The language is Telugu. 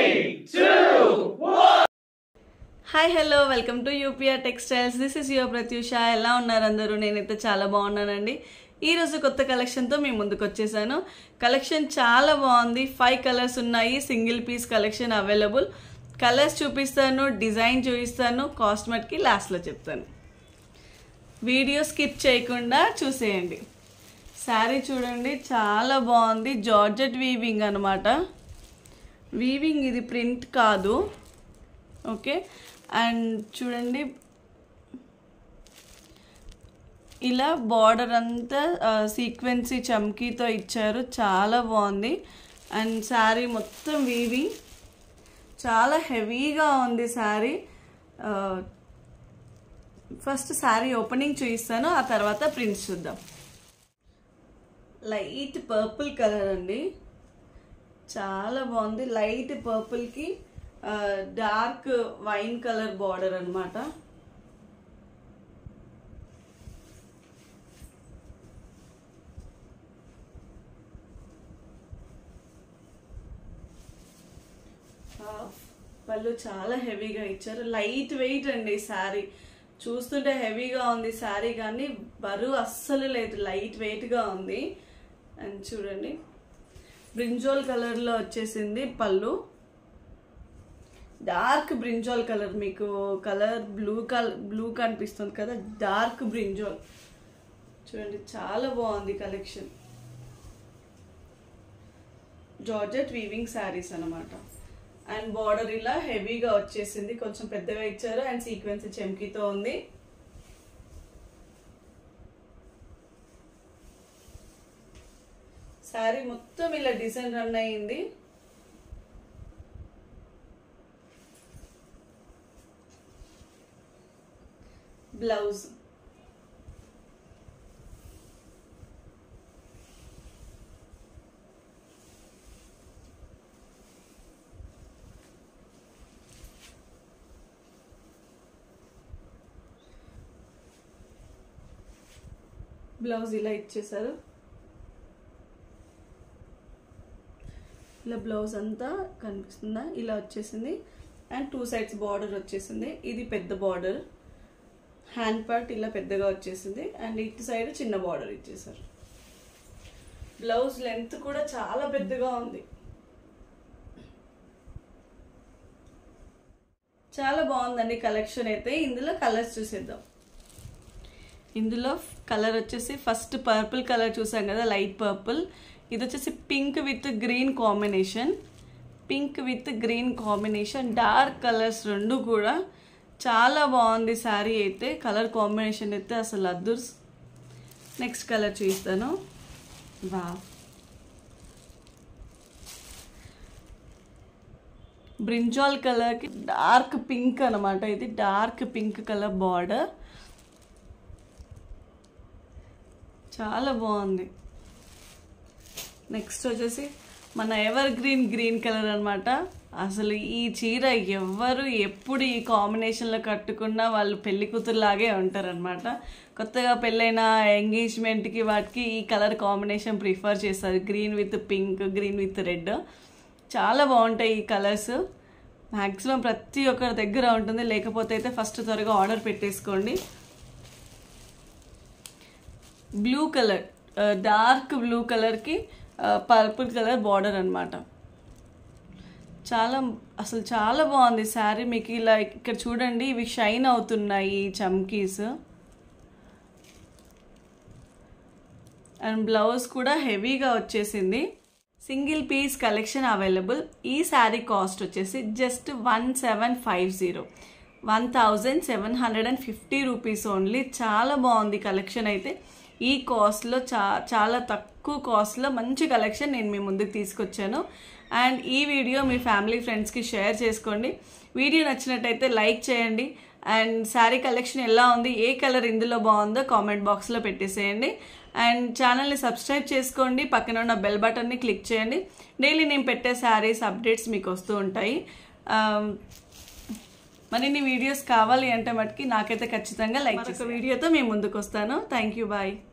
hi hello welcome to UPR textiles this is your Pratyusha ఎలా ఉన్నారు అందరూ నేనైతే చాలా బాగున్నానండి ఈ రోజు కొత్త కలెక్షన్తో మీ ముందుకు వచ్చేసాను కలెక్షన్ చాలా బాగుంది ఫైవ్ కలర్స్ ఉన్నాయి single piece collection available colours చూపిస్తాను డిజైన్ చూపిస్తాను కాస్ట్ మట్కి లాస్ట్లో చెప్తాను వీడియో స్కిప్ చేయకుండా చూసేయండి శారీ చూడండి చాలా బాగుంది జార్జెట్ వీవింగ్ అనమాట వీవింగ్ ఇది ప్రింట్ కాదు ఓకే అండ్ చూడండి ఇలా బార్డర్ అంతా సీక్వెన్సీ చమ్కీతో ఇచ్చారు చాలా బాగుంది అండ్ శారీ మొత్తం వీవింగ్ చాలా హెవీగా ఉంది శారీ ఫస్ట్ శారీ ఓపెనింగ్ చూపిస్తాను ఆ తర్వాత ప్రింట్స్ చూద్దాం లైట్ పర్పుల్ కలర్ అండి చాలా బాగుంది లైట్ పర్పుల్కి డార్క్ వైన్ కలర్ బార్డర్ అనమాట పళ్ళు చాలా హెవీగా ఇచ్చారు లైట్ వెయిట్ అండి శారీ చూస్తుంటే హెవీగా ఉంది శారీ కానీ బరువు అస్సలు లేదు లైట్ వెయిట్గా ఉంది అండ్ చూడండి బ్రింజోల్ కలర్లో వచ్చేసింది పళ్ళు డార్క్ బ్రింజోల్ కలర్ మీకు కలర్ బ్లూ కలర్ బ్లూ కనిపిస్తుంది కదా డార్క్ బ్రింజోల్ చూడండి చాలా బాగుంది కలెక్షన్ జార్జెట్ వీవింగ్ శారీస్ అనమాట అండ్ బార్డర్ ఇలా హెవీగా వచ్చేసింది కొంచెం పెద్దగా ఇచ్చారు అండ్ సీక్వెన్స్ చెమ్కీతో ఉంది శారీ మొత్తం ఇలా డిజైన్ రన్ అయ్యింది బ్లౌజ్ బ్లౌజ్ ఇలా ఇచ్చేసారు ఇలా బ్లౌజ్ అంతా కనిపిస్తుందా ఇలా వచ్చేసింది అండ్ టూ సైడ్స్ బార్డర్ వచ్చేసింది ఇది పెద్ద బార్డర్ హ్యాండ్ పార్ట్ ఇలా పెద్దగా వచ్చేసింది అండ్ ఇటు సైడ్ చిన్న బార్డర్ ఇచ్చేసారు బ్లౌజ్ లెంత్ కూడా చాలా పెద్దగా ఉంది చాలా బాగుందండి కలెక్షన్ అయితే ఇందులో కలర్స్ చూసేద్దాం ఇందులో కలర్ వచ్చేసి ఫస్ట్ పర్పుల్ కలర్ చూసాం కదా లైట్ పర్పుల్ ఇది వచ్చేసి pink with green combination pink with green combination dark colours రెండు కూడా చాలా బాగుంది శారీ అయితే కలర్ కాంబినేషన్ అయితే అసలు అద్దుర్స్ నెక్స్ట్ కలర్ చూపిస్తాను వా బ్రింజాల్ కలర్కి డార్క్ పింక్ అనమాట ఇది డార్క్ పింక్ కలర్ బార్డర్ చాలా బాగుంది నెక్స్ట్ వచ్చేసి మన ఎవర్ గ్రీన్ గ్రీన్ కలర్ అనమాట అసలు ఈ చీర ఎవ్వరు ఎప్పుడు ఈ కాంబినేషన్లో కట్టుకున్నా వాళ్ళు పెళ్లి కూతురులాగే ఉంటారనమాట కొత్తగా పెళ్ళైన ఎంగేజ్మెంట్కి వాటికి ఈ కలర్ కాంబినేషన్ ప్రిఫర్ చేస్తారు green with pink green with red చాలా బాగుంటాయి ఈ కలర్స్ మ్యాక్సిమం ప్రతి ఒక్కరి దగ్గర ఉంటుంది లేకపోతే అయితే ఫస్ట్ త్వరగా ఆర్డర్ పెట్టేసుకోండి బ్లూ కలర్ డార్క్ బ్లూ కలర్కి పర్పుల్ కలర్ బార్డర్ అనమాట చాలా అసలు చాలా బాగుంది శారీ మీకు ఇలా ఇక్కడ చూడండి ఇవి షైన్ అవుతున్నాయి చమ్కీస్ అండ్ బ్లౌజ్ కూడా హెవీగా వచ్చేసింది సింగిల్ పీస్ కలెక్షన్ అవైలబుల్ ఈ శారీ కాస్ట్ వచ్చేసి just one seven five zero one thousand seven hundred and fifty rupees only చాలా బాగుంది కలెక్షన్ అయితే ఈ కాస్ట్లో చా చాలా తక్కువ కాస్ట్లో మంచి కలెక్షన్ నేను మీ ముందుకు తీసుకొచ్చాను అండ్ ఈ వీడియో మీ ఫ్యామిలీ ఫ్రెండ్స్కి షేర్ చేసుకోండి వీడియో నచ్చినట్టయితే లైక్ చేయండి అండ్ శారీ కలెక్షన్ ఎలా ఉంది ఏ కలర్ ఇందులో బాగుందో కామెంట్ బాక్స్లో పెట్టేసేయండి అండ్ ఛానల్ని సబ్స్క్రైబ్ చేసుకోండి పక్కన ఉన్న బెల్ బటన్ని క్లిక్ చేయండి డైలీ నేను పెట్టే శారీస్ అప్డేట్స్ మీకు వస్తూ ఉంటాయి మరిన్ని వీడియోస్ కావాలి అంటే మటుకి నాకైతే ఖచ్చితంగా లైక్ చేసే వీడియోతో మేము ముందుకు వస్తాను థ్యాంక్ యూ బాయ్